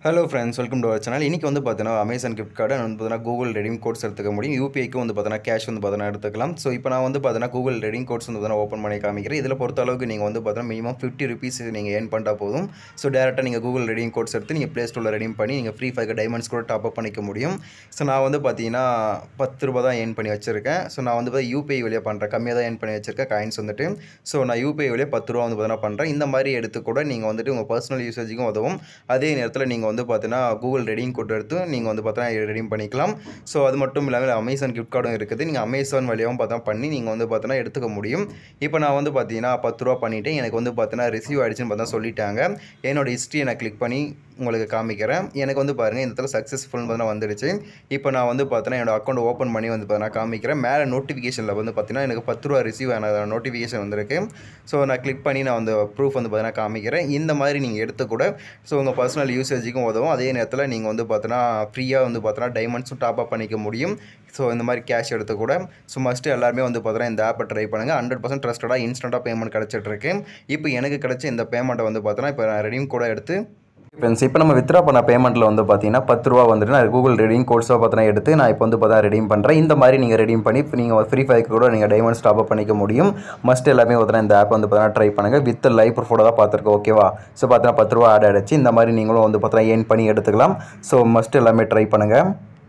hello friends welcome to our channel இன்றைக்கி வந்து பார்த்தீங்கன்னா அமேசான் கிஃப்ட் கார்டு வந்து பார்த்தீங்கன்னா கூகுள் ரெடீம் கோட்ஸ் எடுத்துக்க முடியும் யூபிஐக்கு வந்து பார்த்தீங்கன்னா கேஷ் வந்து பார்த்தீங்கன்னா எடுத்துக்கலாம் ஸோ இப்போ நான் வந்து பார்த்தீங்கன்னா கூகுள் ரெடீம் கோட்ஸ் வந்து பார்த்தீங்கன்னா ஓப்பன் பண்ணி காமிக்கிறேன் இதில் பொறுத்த அளவுக்கு நீங்கள் வந்து பார்த்தீங்கன்னா மினிமம் ஃபிஃப்டி ருபீஸ் நீங்கள் ஏர்ன் பண்ணிட்டா போதும் ஸோ டேரெக்டாக நீங்கள் கூகுள் ரெடீம் கோட்ஸ் எடுத்து நீங்கள் ப்ளே ஸ்டோரில் ரெடீம் பண்ணி நீங்கள் ஃப்ரீ ஃபைவ் டைமண்ட்ஸ் கூட டாப் அப் பண்ணிக்க முடியும் ஸோ நான் வந்து பார்த்தீங்கன்னா பத்து ரூபா தான் ஏர்ன் பண்ணி வச்சிருக்கேன் ஸோ நான் வந்து பார்த்தா யூபிஐ வழியாக பண்ணுறேன் கம்மியாக தான் ஏர்ன் பண்ணி வச்சிருக்கேன் காயின்ஸ் வந்துட்டு ஸோ நான் யூபிஐ வழியாக பத்து ரூபா வந்து பார்த்தீங்கன்னா பண்ணுறேன் இந்த மாதிரி எடுத்து கூட நீங்கள் வந்துட்டு உங்கள் பர்சனல் யூசேஜுக்கும் உதவும் அதே நேரத்தில் நீங்கள் வந்து பார்த்தீங்கன்னா கூகுள் ரெடீம் கோட் எடுத்து நீங்கள் வந்து பார்த்தீங்கன்னா ரெடீம் பண்ணிக்கலாம் ஸோ அது மட்டும் இல்லாமல் அமேசான் கிஃப்ட் கார்டும் இருக்குது நீங்கள் அமேசான் வழியாகவும் பார்த்தா பண்ணி நீங்கள் வந்து பார்த்தீங்கன்னா எடுத்துக்க முடியும் இப்போ நான் வந்து பார்த்தீங்கன்னா பத்து ரூபா பண்ணிவிட்டு எனக்கு வந்து பார்த்தீங்கன்னா ரிசீவ் ஆகிடுச்சுன்னு பார்த்தா சொல்லிட்டாங்க என்னோட ஹிஸ்ட்ரியை நான் கிளிக் பண்ணி உங்களுக்கு காமிக்கிறேன் எனக்கு வந்து பாருங்கள் இந்த இடத்துல சக்ஸஸ்ஃபுல்னு பார்த்தீங்கன்னா வந்துடுச்சு இப்போ நான் வந்து பார்த்தீங்கன்னா என்னோட அக்கௌண்ட் ஓப்பன் பண்ணி வந்து பார்த்தீங்கன்னா காமிக்கிறேன் மேலே நோட்டிஃபிகேஷனில் வந்து பார்த்தீங்கன்னா எனக்கு பத்து ரூபா ரிசீவ் ஆன நோட்டிஃபிகேஷன் வந்திருக்கு ஸோ நான் கிளிக் பண்ணி நான் அந்த ப்ரூஃப் வந்து பார்த்தீங்கன்னா காமிக்கிறேன் இந்த மாதிரி நீங்கள் எடுத்து கூட ஸோ உங்கள் பர்சனல் யூசேஜுக்கும் உதவும் அதே நேரத்தில் நீங்கள் வந்து பார்த்தீங்கன்னா ஃப்ரீயாக வந்து பார்த்தீங்கன்னா டைமண்ட்ஸும் டாப் அப் பண்ணிக்க முடியும் ஸோ இந்த மாதிரி கேஷ் எடுத்து கூட ஸோ மஸ்ட்டு எல்லாருமே வந்து பார்த்தீங்கன்னா இந்த ஆப்பை ட்ரை பண்ணுங்கள் ஹண்ட்ரட் பர்சன்ட் ட்ரஸ்டடாக இன்ஸ்டண்ட்டாக பேமெண்ட் கிடச்சிட்ருக்கு இப்போ எனக்கு கிடச்ச இந்த பேமெண்ட்டை வந்து பார்த்தீங்கன்னா இப்போ நான் ரெடியும் கூட எடுத்து ஃப்ரெண்ட்ஸ் இப்போ நம்ம வித்ரா பண்ண பேமெண்ட்டில் வந்து பார்த்தீங்கன்னா பத்து ரூபா வந்துட்டு நான் கூகுள் ரெடீம் கோட்ஸாக பார்த்தீங்கன்னா எடுத்து நான் இப்போ வந்து பார்த்தா ரெடீம் பண்ணுறேன் இந்த மாதிரி நீங்கள் ரெடீம் பண்ணி இப்போ நீங்கள் ஃப்ரீ ஃபைவ்க்கு கூட நீங்கள் டைமண்ட்ஸ் டாப் அப் பண்ணிக்க முடியும் மஸ்ட் எல்லாமே பார்த்தீங்கன்னா இந்த ஆப் வந்து பார்த்தீங்கன்னா ட்ரை பண்ணுங்கள் வித் லைவ் ப்ரூஃபோட தான் பார்த்துருக்கோம் ஓகேவா ஸோ பார்த்தீங்கன்னா பத்து ரூபா ஆட் ஆகிடுச்சு இந்த மாதிரி நீங்களும் வந்து பார்த்தீங்கன்னா ஏர்ன் பண்ணி எடுத்துக்கலாம் ஸோ மஸ்ட் எல்லாமே ட்ரை பண்ணுங்கள்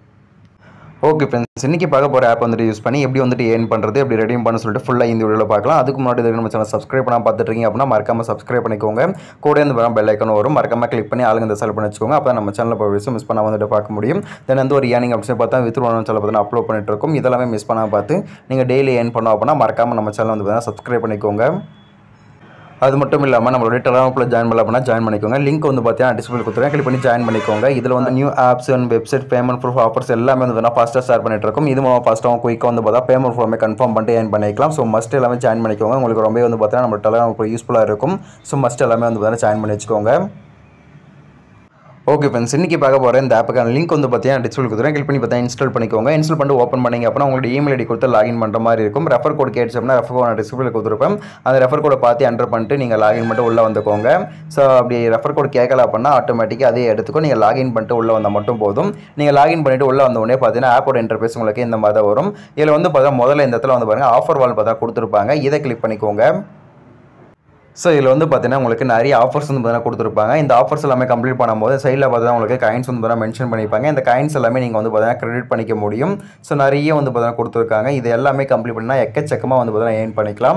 ஓகே ஃப்ரெண்ட்ஸ் இன்றைக்கி பார்க்க போகிற ஆப் வந்துட்டு யூஸ் பண்ணி எப்படி வந்துட்டு ஏர்ன் பண்ணுறது எப்படி ரெடீம் பண்ண சொல்லிட்டு ஃபுல்லாக இந்த வீடியோவில் பார்க்கலாம் அதுக்கு முன்னாடி இதுக்கு நம்ம சேனல் சப்ஸ்கிரைப் பண்ணால் பார்த்துட்ருக்கீங்க அப்படின்னா மறக்காம சப்ஸ்கிரைப் பண்ணிக்கோங்க கூட இந்த வர பெல் ஐக்கன் வரும் மறக்காம கிளிக் பண்ணி ஆளுங்க இந்த செலக்ட் பண்ணி வச்சுக்கோங்க அப்போ நம்ம சேனலில் போய் விஷயம் மிஸ் பண்ணால் வந்துட்டு பார்க்க முடியும் தென் வந்து ஒரு ஏர்னிங் ஆப்ஷன் பார்த்தா வித் ஒன் சேனல் பார்த்தீங்கன்னா அப்லோட் பண்ணிட்டு இருக்கோம் இதெல்லாமே மிஸ் பண்ணால் பார்த்து நீங்கள் டெய்லி ஏர்ன் பண்ணோம் அப்படின்னா மறக்காம நம்ம சேனல் வந்து பார்த்தீங்கன்னா சப்ஸ்கிரைப் பண்ணிக்கோங்க அது மட்டும் இல்லாமல் நம்மளோட டெலகிராமில் ஜாயின் பண்ணல அப்படின்னா ஜாயின் பண்ணிக்கோங்க லிங்க் வந்து பார்த்தீங்கன்னா டிஸ்பிளே கொடுத்துருக்கேன் கிளிக் பண்ணி ஜாயின் பண்ணிக்கோங்க இதில் வந்து new apps and website payment proof offers எல்லாமே வந்து பார்த்தீங்கன்னா ஃபாஸ்ட்டாக ஷேர் பண்ணிட்டு இருக்கும் இது மூலம் ஃபாஸ்ட்டாகவும் குயிக்காக வந்து பார்த்தா பேமெண்ட் ப்ரூஃபே கன்ஃபார்ம் பண்ணிட்டு ஏன் பண்ணிக்கலாம் ஸோ மஸ்ட் எல்லாமே ஜாயின் பண்ணிக்கோங்க உங்களுக்கு ரொம்ப வந்து பார்த்தீங்கன்னா நம்ம டெலகிராம் யூஸ்ஃபுல்லாக இருக்கும் ஸோ மஸ்ட் எல்லாமே வந்து பார்த்தீங்கன்னா ஜாயின் பண்ணி வச்சுக்கோங்க ஓகே ஃப்ரெண்ட்ஸ் இன்றைக்கி பார்க்க போகிற இந்த ஆப்புக்கான லிங்க் வந்து பார்த்தீங்கன்னா டிஸ்பிள் கொடுத்துறேன் கிளிக் பண்ணி பார்த்தா இன்ஸ்டால் பண்ணிக்கோங்க இன்ஸ்டால் பண்ணிட்டு ஓப்பன் பண்ணிங்க அப்படின்னா உங்களோட இமெயில் ஐடி கொடுத்து லாகின் பண்ணுற மாதிரி இருக்கும் ரெஃபர் கோட் கேட்ஸ் அப்படின்னா ரெஃபர் கோட் டிஸ்பிளே கொடுத்துருப்பேன் அந்த ரெஃபர் கோடை பார்த்து என்டர் பண்ணிட்டு நீங்கள் லாகின் பண்ணிட்டு உள்ளே வந்துக்கோங்க ஸோ அப்படி ரெஃபர் கோட் கேட்கல அப்படின்னா ஆட்டோமேட்டிக்காக அதே எடுத்துக்கும் நீங்கள் லாகின் பண்ணிட்டு உள்ளே வந்தால் மட்டும் போதும் நீங்கள் லாகின் பண்ணிட்டு உள்ளே வந்த உடனே பார்த்தீங்கன்னா ஆப்போட இன்டர்ஃபேஸ் உங்களுக்கு இந்த மாதிரி தான் வரும் இதில் வந்து பார்த்தா முதல்ல இந்த இடத்துல வந்து பாருங்கள் ஆஃபர் வால் பார்த்தா கொடுத்துருப்பாங்க இதை கிளிக் பண்ணிக்கோங்க ஸோ இதில் வந்து பார்த்தீங்கன்னா உங்களுக்கு நிறைய ஆஃபர்ஸ் வந்து பார்த்தீங்கன்னா கொடுத்துருப்பாங்க இந்த ஆஃபர்ஸ் எல்லாமே கம்ப்ளீட் பண்ணும்போது சைடில் பார்த்தீங்கன்னா உங்களுக்கு காயின்ஸ் வந்து பார்த்தீங்கன்னா மென்ஷன் பண்ணியிருப்பாங்க இந்த காயின்ஸ் எல்லாமே நீங்கள் வந்து பார்த்தீங்கன்னா கிரெடிட் பண்ணிக்க முடியும் ஸோ நிறைய வந்து பார்த்தீங்கன்னா கொடுத்துருக்காங்க இது எல்லாமே கம்ப்ளீட் பண்ணால் எக்கச்சக்கமாக வந்து பார்த்தீங்கன்னா ஏர்ன் பண்ணிக்கலாம்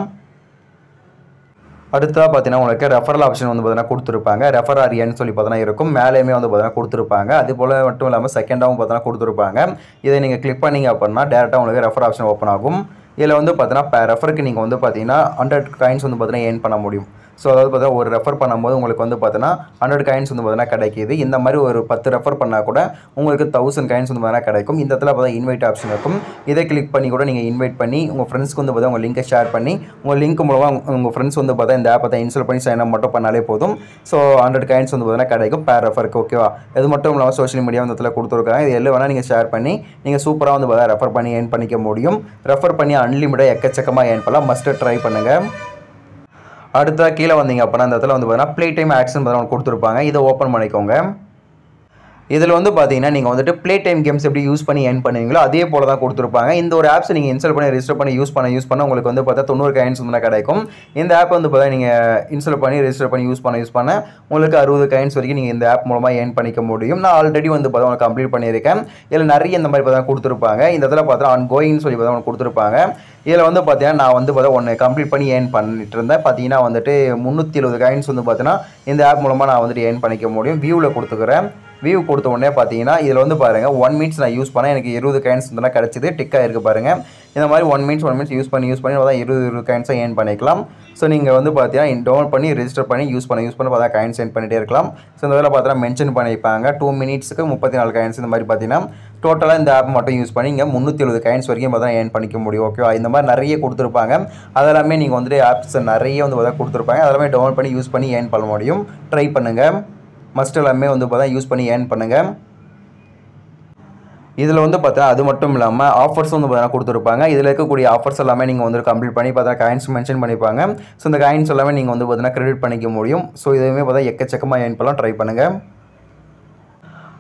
அடுத்ததாக பார்த்தீங்கன்னா உங்களுக்கு ரெஃபரல் ஆப்ஷன் வந்து பார்த்தீங்கன்னா கொடுத்துருப்பாங்க ரெஃபர் ஆரியன்னு சொல்லி பார்த்தீங்கன்னா இருக்கும் மேலேயுமே வந்து பார்த்தீங்கன்னா கொடுத்துருப்பாங்க அது போல் மட்டும் இல்லாமல் செகண்டாகவும் பார்த்தீங்கன்னா கொடுத்துருப்பாங்க இதை நீங்கள் கிளிக் பண்ணீங்க அப்படின்னா டேரெக்டாக உங்களுக்கு ரெஃபர் ஆப்ஷன் ஓப்பன் ஆகும் இதில் வந்து பார்த்தீங்கன்னா பே ரெஃபருக்கு நீங்கள் வந்து பார்த்தீங்கன்னா ஹண்ட்ரட் காயின்ஸ் வந்து பார்த்தீங்கன்னா ஏர்ன் பண்ண முடியும் ஸோ அதாவது பார்த்தீங்கன்னா ஒரு ரெஃபர் பண்ணும்போது உங்களுக்கு வந்து பார்த்தீங்கன்னா ஹண்ட்ரட் காயின்ஸ் வந்து பார்த்தீங்கன்னா கிடைக்கிது இந்த மாதிரி ஒரு பத்து ரெஃபர் பண்ணால் கூட உங்களுக்கு தௌசண்ட் காயின்ஸ் வந்து பார்த்தீங்கன்னா கிடைக்கும் இந்த இடத்துல பார்த்தா இன்வைட் ஆப்ஷன் இருக்கும் இதை கிளிக் பண்ணி கூட நீங்கள் இன்வைட் பண்ணி உங்கள் ஃப்ரெண்ட்ஸ்க்கு வந்து பார்த்தா உங்கள் லிங்கை ஷேர் பண்ணி உங்கள் லிங்க் மூலமாக உங்கள் ஃப்ரெண்ட்ஸ் வந்து பார்த்தா இந்த ஆப்பை இன்ஸ்டால் பண்ணி சைன் அப் மட்டும் பண்ணாலே போதும் ஸோ ஹண்ட்ரட் காயின்ஸ் வந்து பார்த்தீங்கன்னா கிடைக்கும் பேர் ரெஃபருக்கு ஓகேவா இது மட்டும் இல்லாமல் சோஷியல் மீடியா இந்த இடத்துல கொடுத்துருக்காங்க இது எல்லாம் வேணால் நீங்கள் ஷேர் பண்ணி நீங்கள் சூப்பராக வந்து பார்த்தா ரெஃபர் பண்ணி ஏர்ன் பண்ணிக்க முடியும் ரெஃபர் பண்ணி அன்லிமிட்டாக எக்கச்சக்கமாக ஏர்ன் பண்ணலாம் மஸ்ட்டு ட்ரை பண்ணுங்கள் அடுத்ததாக கீழே வந்தீங்க அப்படின்னா அந்த இடத்துல வந்து பார்த்தீங்கன்னா ப்ளே டைம் ஆக்ஷன் பார்த்தீங்கன்னா கொடுத்துருப்பாங்க இதை ஓப்பன் பண்ணிக்கோங்க இதில் வந்து பார்த்தீங்கன்னா நீங்கள் வந்துட்டு ப்ளே டைம் கேம்ஸ் எப்படி யூஸ் பண்ணி ஏர்ன் பண்ணுவீங்களோ அதே போல தான் கொடுத்துருப்பாங்க இந்த ஒரு ஆப்ஸ் நீங்கள் இன்ஸ்டால் பண்ணி ரிஜிஸ்டர் பண்ணி யூஸ் பண்ண யூஸ் பண்ண உங்களுக்கு வந்து பார்த்தா தொண்ணூறு காயின்ஸ் வந்து கிடைக்கும் இந்த ஆப் வந்து பார்த்தா நீங்கள் இன்ஸ்டால் பண்ணி ரெஜிஸ்டர் பண்ணி யூஸ் பண்ண யூஸ் பண்ண உங்களுக்கு அறுபது காயின்ஸ் வரைக்கும் நீங்கள் இந்த ஆப் மூலமாக ஏர்ன் பண்ணிக்க முடியும் நான் ஆல்ரெடி வந்து பார்த்தா உங்களுக்கு கம்ப்ளீட் பண்ணியிருக்கேன் இதில் நிறைய இந்த மாதிரி பார்த்தா கொடுத்துருப்பாங்க இந்த இடத்துல பார்த்தா ஆன் கோயின்னு சொல்லி பார்த்தா உங்களுக்கு கொடுத்துருப்பாங்க இதில் வந்து பார்த்தீங்கன்னா நான் வந்து பார்த்தா ஒன்று கம்ப்ளீட் பண்ணி ஏர்ன் பண்ணிட்டு இருந்தேன் பார்த்தீங்கன்னா வந்துட்டு முந்நூற்றி எழுபது காயின்ஸ் வந்து பார்த்தீங்கன்னா இந்த ஆப் மூலமாக நான் வந்துட்டு ஏர்ன் பண்ணிக்க முடியும் வியூவில் கொடுத்துக்கிறேன் வியூ கொடுத்த உடனே பார்த்தீங்கன்னா இதில் வந்து பாருங்கள் ஒன் மினிட்ஸ் நான் யூஸ் பண்ணேன் எனக்கு இருபது காயின்ஸ் வந்து கிடச்சிது டிக்காக இருக்குது பாருங்கள் இந்த மாதிரி one minutes one minutes use பண்ணி யூஸ் பண்ணி தான் இருபது இருபது காயின்ஸாக ஏர்ன் பண்ணிக்கலாம் ஸோ நீங்கள் வந்து பார்த்தீங்கன்னா டவுன்லோட் பண்ணி ரெஜிஸ்டர் பண்ணி யூஸ் பண்ணி யூஸ் பண்ணி பார்த்தா காயின்ஸ் ஏர்ன் பண்ணிகிட்டே இருக்கலாம் ஸோ இந்த இதில் பார்த்தீங்கன்னா மென்ஷன் பண்ணியிருப்பாங்க டூ மினிட்ஸுக்கு முப்பத்தி நாலு காயின்ஸ் இந்த மாதிரி பார்த்தீங்கன்னா டோட்டலாக இந்த ஆப் மட்டும் யூஸ் பண்ணி இங்கே முந்நூற்றி எழுபது காயின்ஸ் வரைக்கும் பார்த்தா ஏர்ன் பண்ணிக்க முடியும் ஓகேவா இந்த மாதிரி நிறைய கொடுத்துருப்பாங்க அதெல்லாமே நீங்கள் வந்துட்டு ஆப்ஸ் நிறைய வந்து பார்த்தா கொடுத்துருப்பாங்க அதெல்லாமே டவுன்லோட் பண்ணி யூஸ் பண்ணி ஏர்ன் பண்ண முடியும் ட்ரை பண்ணுங்கள் மஸ்ட் எல்லாமே வந்து பார்த்தா யூஸ் பண்ணி ஏர்ன் பண்ணுங்கள் இதில் வந்து பார்த்தா அது மட்டும் இல்லாமல் ஆஃபர்ஸ் வந்து பார்த்தீங்கன்னா கொடுத்துருப்பாங்க இதில் இருக்கக்கூடிய ஆஃபர்ஸ் எல்லாமே நீங்கள் வந்து கம்ப்ளீட் பண்ணி பார்த்தா காயின்ஸ் மென்ஷன் பண்ணிப்பாங்க ஸோ இந்த காயின்ஸ் எல்லாமே நீங்கள் வந்து பார்த்தீங்கன்னா கிரெடிட் பண்ணிக்க முடியும் ஸோ இதுவுமே பார்த்தா எக்கச்சக்கமாக ஏர்ன் பண்ணலாம் ட்ரை பண்ணுங்கள்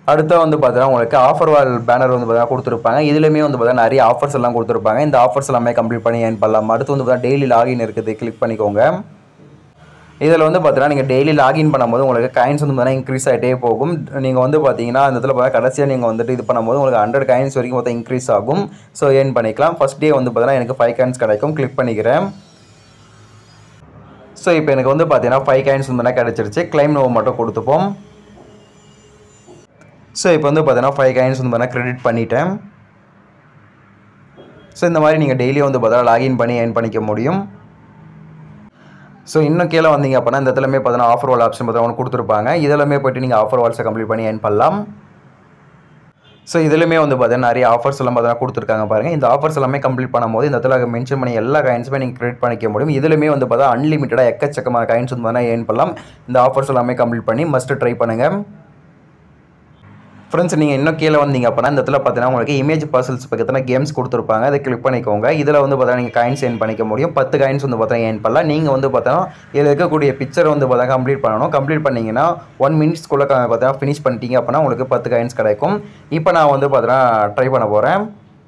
அடுத்து வந்து பார்த்தீங்கன்னா உங்களுக்கு ஆஃபர் வால் பேனர் வந்து பார்த்தீங்கன்னா கொடுத்துருப்பாங்க இதுலையுமே வந்து பார்த்தீங்கன்னா நிறைய ஆஃபர்ஸ் எல்லாம் கொடுத்துருப்பாங்க இந்த ஆஃபர்ஸ் எல்லாமே கம்ப்ளீட் பண்ணி ஏன் பண்ணலாம் அடுத்து வந்து பார்த்தீங்கன்னா டெய்லி லாகின் இருக்குது கிளிக் பண்ணிக்கோங்க இதில் வந்து பார்த்தீங்கன்னா நீங்கள் டெய்லி லாகின் பண்ணும்போது உங்களுக்கு காயின்ஸ் வந்து பார்த்தீங்கன்னா இன்க்ரீஸ் ஆகிட்டே போகும் நீங்கள் வந்து பார்த்தீங்கன்னா அந்த இடத்துல பார்த்தா கடைசியாக நீங்கள் வந்துட்டு இது பண்ணும்போது உங்களுக்கு ஹண்ட்ரட் காயின்ஸ் வரைக்கும் பார்த்தா இன்க்ரீஸ் ஆகும் ஸோ ஏர்ன் பண்ணிக்கலாம் ஃபஸ்ட் டே வந்து பார்த்தீங்கன்னா எனக்கு ஃபைவ் காயின்ஸ் கிடைக்கும் கிளிக் பண்ணிக்கிறேன் ஸோ இப்போ எனக்கு வந்து பார்த்தீங்கன்னா ஃபைவ் காயின்ஸ் வந்து கிடச்சிருச்சு கிளைம் நோவு மட்டும் கொடுத்துப்போம் ஸோ இப்போ வந்து பார்த்தீங்கன்னா ஃபைவ் காயின்ஸ் வந்து பார்த்தீங்கன்னா கிரெடிட் பண்ணிட்டேன் ஸோ இந்த மாதிரி நீங்கள் டெய்லி வந்து பார்த்தீங்கன்னா லாகின் பண்ணி ஏர்ன் பண்ணிக்க முடியும் ஸோ இன்னும் கீழே வந்தீங்க அப்படின்னா இந்த இடத்துலமே பார்த்தீங்கன்னா ஆஃபர் வால் ஆப்ஷன் பார்த்தா ஒன்று கொடுத்துருப்பாங்க இதெல்லாமே போய்ட்டு நீங்கள் ஆஃபர் வால்ஸை கம்ப்ளீட் பண்ணி ஏர்ன் பண்ணலாம் ஸோ இதுலையுமே வந்து பார்த்தீங்கன்னா நிறைய ஆஃபர்ஸ் எல்லாம் பார்த்தீங்கன்னா கொடுத்துருக்காங்க பாருங்கள் இந்த ஆஃபர்ஸ் எல்லாமே கம்ப்ளீட் பண்ணும்போது இந்த இடத்துல மென்ஷன் பண்ணி எல்லா காயின்ஸுமே நீங்கள் கிரெடிட் பண்ணிக்க முடியும் இதுலையுமே வந்து பார்த்தா அன்லிமிட்டடாக எக்கச்சக்கமான காயின்ஸ் வந்து பார்த்தீங்கன்னா ஏர்ன் பண்ணலாம் இந்த ஆஃபர்ஸ் எல்லாமே கம்ப்ளீட் பண்ணி மஸ்ட் ட்ரை பண்ணுங்கள் ஃப்ரெண்ட்ஸ் நீங்கள் இன்னும் கீழே வந்தீங்க அப்படின்னா இந்த இடத்துல பார்த்தீங்கன்னா உங்களுக்கு இமேஜ் பர்சல்ஸ் பக்கத்தில் கேம்ஸ் கொடுத்துருப்பாங்க அதை கிளிக் பண்ணிக்கோங்க இதில் வந்து பார்த்தீங்கன்னா நீங்கள் காயின்ஸ் ஏர்ன் பண்ணிக்க முடியும் பத்து காயின்ஸ் வந்து பார்த்தீங்கன்னா ஏர்ன் பண்ணலாம் நீங்கள் வந்து பார்த்தீங்கன்னா இதில் இருக்கக்கூடிய பிக்சர் வந்து பார்த்தா கம்ப்ளீட் பண்ணணும் கம்ப்ளீட் பண்ணிங்கன்னா ஒன் மினிட்ஸ்க்குள்ளே பார்த்தீங்கன்னா ஃபினிஷ் பண்ணிட்டீங்க அப்படின்னா உங்களுக்கு பத்து காயின்ஸ் கிடைக்கும் இப்போ நான் வந்து பார்த்தீங்கன்னா ட்ரை பண்ண போகிறேன்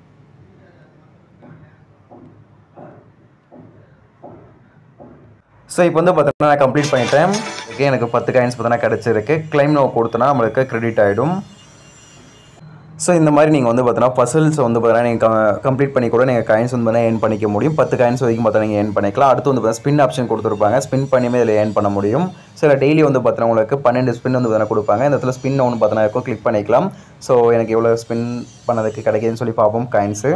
ஸோ இப்போ வந்து பார்த்தீங்கன்னா நான் கம்ப்ளீட் பண்ணிட்டேன் ஓகே எனக்கு பத்து காயின்ஸ் பார்த்தீங்கன்னா கிடச்சிருக்கு கிளைம் நோ கொடுத்தனா நம்மளுக்கு கிரெடிட் ஆகிடும் ஸோ இந்த மாதிரி நீங்கள் வந்து பார்த்தீங்கன்னா பசில்ஸ் வந்து பார்த்தீங்கன்னா நீங்கள் கம்ப்ளீட் பண்ணி கூட நீங்கள் காயின்ஸ் வந்து பார்த்தீங்கன்னா ஏர்ன் பண்ணிக்க முடியும் பத்து காயின்ஸ் வரைக்கும் பார்த்தீங்கன்னா நீங்கள் ஏர்ன் பண்ணிக்கலாம் அடுத்து வந்து பார்த்தீங்கன்னா ஸ்பின் ஆப்ஷன் கொடுத்துருப்பாங்க ஸ்பின் பண்ணியுமே இதில் ஏர்ன் பண்ண முடியும் சில டெய்லி வந்து பார்த்தீங்கன்னா உங்களுக்கு பன்னெண்டு ஸ்பின் வந்து பார்த்தீங்கன்னா கொடுப்பாங்க இந்த இடத்துல ஸ்பின் ஒன்று பார்த்தீங்கன்னா இருக்கும் கிளிக் பண்ணிக்கலாம் ஸோ எனக்கு எவ்வளோ ஸ்பின் பண்ணதுக்கு கிடைக்குதுன்னு சொல்லி பார்ப்போம் காயின்ஸு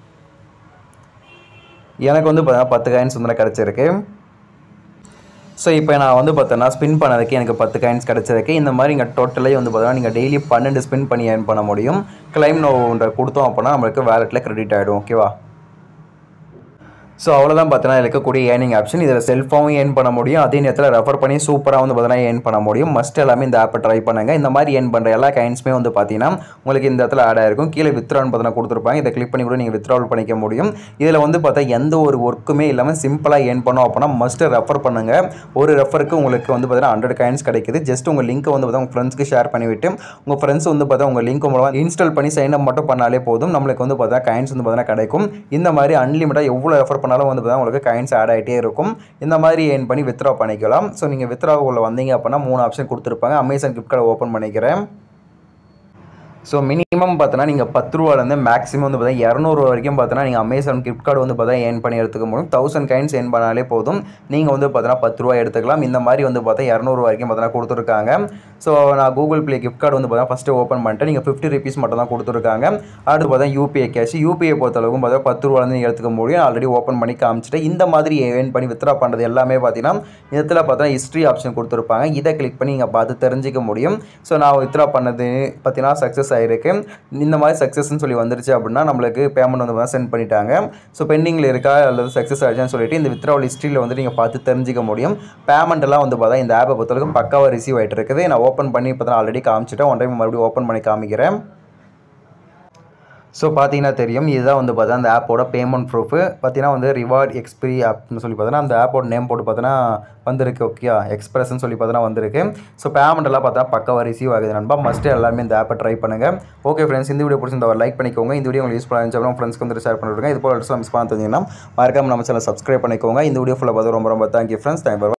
எனக்கு வந்து பார்த்தீங்கன்னா பத்து காயின்ஸ் வந்து கிடச்சிருக்கு ஸோ இப்போ நான் வந்து பார்த்தோன்னா ஸ்பின் பண்ணதுக்கு எனக்கு பத்து காயின்ஸ் கிடச்சிருக்கு இந்த மாதிரி இங்கே டோட்டலே வந்து பார்த்தோன்னா நீங்கள் டெய்லி பன்னெண்டு ஸ்பின் பண்ணி ஏர்ன் பண்ண முடியும் கிளைம் நோன்ற கொடுத்தோம் அப்படின்னா நம்மளுக்கு வேலெட்டில் கிரெடிட் ஆகிடும் ஓகேவா ஸோ அவ்வளோதான் பார்த்தீங்கன்னா இருக்கக்கூடிய ஏர்னிங் ஆப்ஷன் இதில் செல்ஃபாகவும் ஏர்ன் பண்ண முடியும் அதே நேரத்தில் ரெஃபர் பண்ணி சூப்பராக வந்து பார்த்தீங்கன்னா ஏர்ன் பண்ண முடியும் மஸ்ட் எல்லாமே இந்த ஆப்பை ட்ரை பண்ணுங்கள் இந்த மாதிரி ஏர்ன் பண்ணுற எல்லா கைன்ஸுமே வந்து பார்த்தீங்கன்னா உங்களுக்கு இந்த இடத்துல ஆட் ஆயிருக்கும் கீழே வித்ரான்னு பார்த்தீங்கன்னா கொடுத்துருப்பாங்க இதை கிளிக் பண்ணி கூட நீங்கள் வித்ராவல் பண்ணிக்க முடியும் இதில் வந்து பார்த்தா எந்த ஒரு ஒர்க்குமே இல்லாமல் சிம்பிளாக ஏர்ன் பண்ணோம் அப்படின்னா மஸ்ட்டு ரெஃபர் பண்ணுங்கள் ஒரு ரெஃபருக்கு உங்களுக்கு வந்து பார்த்தீங்கன்னா ஹண்ட்ரட் காயின்ஸ் கிடைக்குது ஜஸ்ட் உங்கள் லிங்க்கை வந்து பார்த்தா உங்கள் ஃப்ரெண்ட்ஸ்க்கு ஷேர் பண்ணிவிட்டு உங்கள் ஃப்ரெண்ட்ஸ் வந்து பார்த்தா உங்கள் லிங்க் மூலமாக இன்ஸ்டால் பண்ணி சைன் அப் மட்டும் பண்ணாலே போதும் நம்மளுக்கு வந்து பார்த்தா காயின்ஸ் வந்து பார்த்தீங்கன்னா கிடைக்கும் இந்த மாதிரி அன்லிமிட்டாக எவ்வளோ ரெஃபர் பண்ணாலும் வந்து பார்த்தா உங்களுக்கு காயின்ஸ் ஆட் ஆகிட்டே இருக்கும் இந்த மாதிரி ஏர்ன் பண்ணி வித்ரா பண்ணிக்கலாம் ஸோ நீங்கள் வித்ரா உள்ள வந்தீங்க அப்படின்னா மூணு ஆப்ஷன் கொடுத்துருப்பாங்க அமேசான் கிஃப்ட் கார்டை ஓப்பன் பண்ணிக்கிறேன் ஸோ மினிமம் பார்த்தோன்னா நீங்கள் பத்து ரூபாலேருந்து மேக்ஸிமம் வந்து பார்த்தா இரநூறுவா வரைக்கும் பார்த்தோன்னா நீங்கள் அமேசான் கிஃப்ட் கார்டு வந்து பார்த்தா ஏர்ன் பண்ணி எடுத்துக்க முடியும் தௌசண்ட் கைன்ஸ் ஏர்ன் பண்ணாலே போதும் நீங்கள் வந்து பார்த்தோன்னா பத்து ரூபா எடுத்துக்கலாம் இந்த மாதிரி வந்து பார்த்தா இரநூறுவா வரைக்கும் பார்த்தோன்னா கொடுத்துருக்காங்க ஸோ நான் கூகுள் ப்ளே கிஃப்ட் கார்டு வந்து பார்த்தா ஃபஸ்ட்டு ஓப்பன் பண்ணிட்டு நீங்கள் ஃபிஃப்டி ருபீஸ் மட்டும் தான் கொடுத்துருக்காங்க அடுத்து பார்த்தா யூபிஐ கேஷ் யூபிஐ பொறுத்தளவுக்கு பார்த்தா பத்து ரூபாலேருந்து நீங்கள் எடுத்துக்க முடியும் ஆல்ரெடி ஓப்பன் பண்ணி காமிச்சிட்டு இந்த மாதிரி ஏர்ன் பண்ணி வித்ரா பண்ணுறது எல்லாமே பார்த்தீங்கன்னா இதில் பார்த்தா ஹிஸ்ட்ரி ஆப்ஷன் கொடுத்துருப்பாங்க இதை கிளிக் பண்ணி நீங்கள் பார்த்து தெரிஞ்சிக்க முடியும் ஸோ நான் வித்ரா பண்ணது பார்த்தீங்கன்னா சக்ஸஸ் ஆகிருக்கு இந்த மாதிரி சக்ஸஸ்ன்னு சொல்லி வந்துருச்சு அப்படின்னா நம்மளுக்கு பேமெண்ட் வந்து சென்ட் பண்ணிட்டாங்க ஸோ பெண்டிங்கில் இருக்கா அல்லது சக்ஸஸ் ஆகிடுச்சுன்னு சொல்லிட்டு இந்த வித்ராவல் ஹிஸ்ட்ரியில் வந்து நீங்கள் பார்த்து தெரிஞ்சிக்க முடியும் பேமெண்ட் எல்லாம் வந்து பார்த்தா இந்த ஆப்பை பொறுத்தவரைக்கும் பக்காவாக ரிசீவ் ஆகிட்டு இருக்குது நான் ஓப்பன் பண்ணி இப்போ தான் ஆல்ரெடி காமிச்சிட்டேன் ஒன் டைம் மறுபடியும் ஓப்பன் பண்ணி காமிக்கிறேன் ஸோ பார்த்தீங்கன்னா தெரியும் இதுதான் வந்து பார்த்தா அந்த ஆப்போட பேமெண்ட் ப்ரூஃபு பார்த்தீங்கன்னா வந்து ரிவார்ட் எக்ஸ்பிரி ஆப்னு சொல்லி பார்த்தீங்கன்னா அந்த ஆப்போட நேம் போட்டு பார்த்தீங்கன்னா வந்திருக்கு ஓகே எக்ஸ்பிரஸ்ன்னு சொல்லி பார்த்தீங்கன்னா வந்திருக்கு ஸோ பேமெண்ட் எல்லாம் பார்த்தா பக்கவாக ரிசீவ் ஆகுது நண்பா மஸ்ட்டு எல்லாருமே இந்த ஆப்பை ட்ரை பண்ணுங்கள் ஓகே ஃப்ரெண்ட்ஸ் இந்த வீடியோ பிடிச்சிருந்தா ஒரு லைக் பண்ணிக்கோங்க இந்த வீடியோ உங்களுக்கு யூஸ் பண்ணி அப்புறம் ஃப்ரெண்ட்ஸ்க்கு வந்து ஷேர் பண்ணிவிடுங்க இது போல் மிஸ் பண்ண தெரிஞ்சிங்கன்னா மறக்காம நம்ம சேனல் சப்ஸ்கிரைப் பண்ணிக்கோங்க இந்த வீடியோ ஃபுல்லாக பார்த்து ரொம்ப ரொம்ப தேங்க்யூ ஃப்ரெண்ட்ஸ் தேங்க்